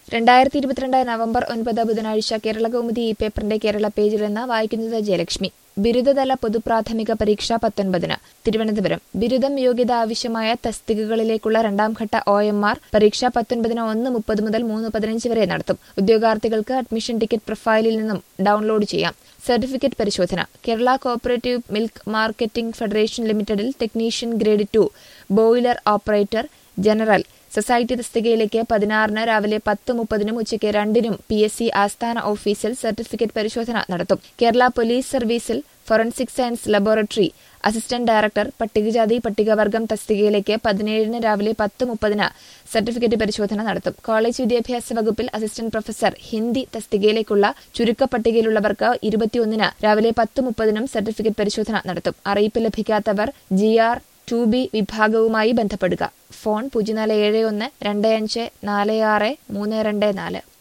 രണ്ടായിരത്തി ഇരുപത്തിരണ്ട് നവംബർ ഒൻപത് ബുധനാഴ്ച കേരള കൗമുദി ഈ പേപ്പറിന്റെ കേരള പേജിൽ നിന്ന് വായിക്കുന്നത് ജയലക്ഷ്മി ബിരുദതല പൊതുപ്രാഥമിക പരീക്ഷ പത്തൊൻപതിന് തിരുവനന്തപുരം ബിരുദം യോഗ്യത ആവശ്യമായ തസ്തികകളിലേക്കുള്ള രണ്ടാംഘട്ട ഒ എം ആർ പരീക്ഷ പത്തൊൻപതിന് ഒന്ന് മുപ്പത് മുതൽ മൂന്ന് പതിനഞ്ച് വരെ നടത്തും ഉദ്യോഗാർത്ഥികൾക്ക് അഡ്മിഷൻ ടിക്കറ്റ് പ്രൊഫൈലിൽ നിന്നും ഡൗൺലോഡ് ചെയ്യാം സർട്ടിഫിക്കറ്റ് പരിശോധന Kerala cooperative milk marketing federation ലിമിറ്റഡിൽ technician grade two boiler operator general society തസ്തികയിലേക്ക് പതിനാറിന് രാവിലെ പത്ത് മുപ്പതിനും ഉച്ചയ്ക്ക് രണ്ടിനും പി എസ് സി ആസ്ഥാന ഓഫീസിൽ സർട്ടിഫിക്കറ്റ് പരിശോധന നടത്തും കേരള പോലീസ് സർവീസിൽ forensic science laboratory assistant director പട്ടികജാതി പട്ടികവർഗം തസ്തികയിലേക്ക് പതിനേഴിന് രാവിലെ പത്ത് മുപ്പതിന് സർട്ടിഫിക്കറ്റ് പരിശോധന നടത്തും കോളേജ് വിദ്യാഭ്യാസ വകുപ്പിൽ അസിസ്റ്റന്റ് പ്രൊഫസർ ഹിന്ദി തസ്തികയിലേക്കുള്ള ചുരുക്കപ്പട്ടികയിലുള്ളവർക്ക് ഇരുപത്തിയൊന്നിന് രാവിലെ പത്ത് മുപ്പതിനും സർട്ടിഫിക്കറ്റ് പരിശോധന നടത്തും അറിയിപ്പ് ലഭിക്കാത്തവർ ജി ആർ ടു ബി വിഭാഗവുമായി ബന്ധപ്പെടുക ഫോൺ പൂജ്യം നാല് ഏഴ് ഒന്ന് രണ്ട് അഞ്ച് നാല് ആറ് മൂന്ന് രണ്ട് നാല്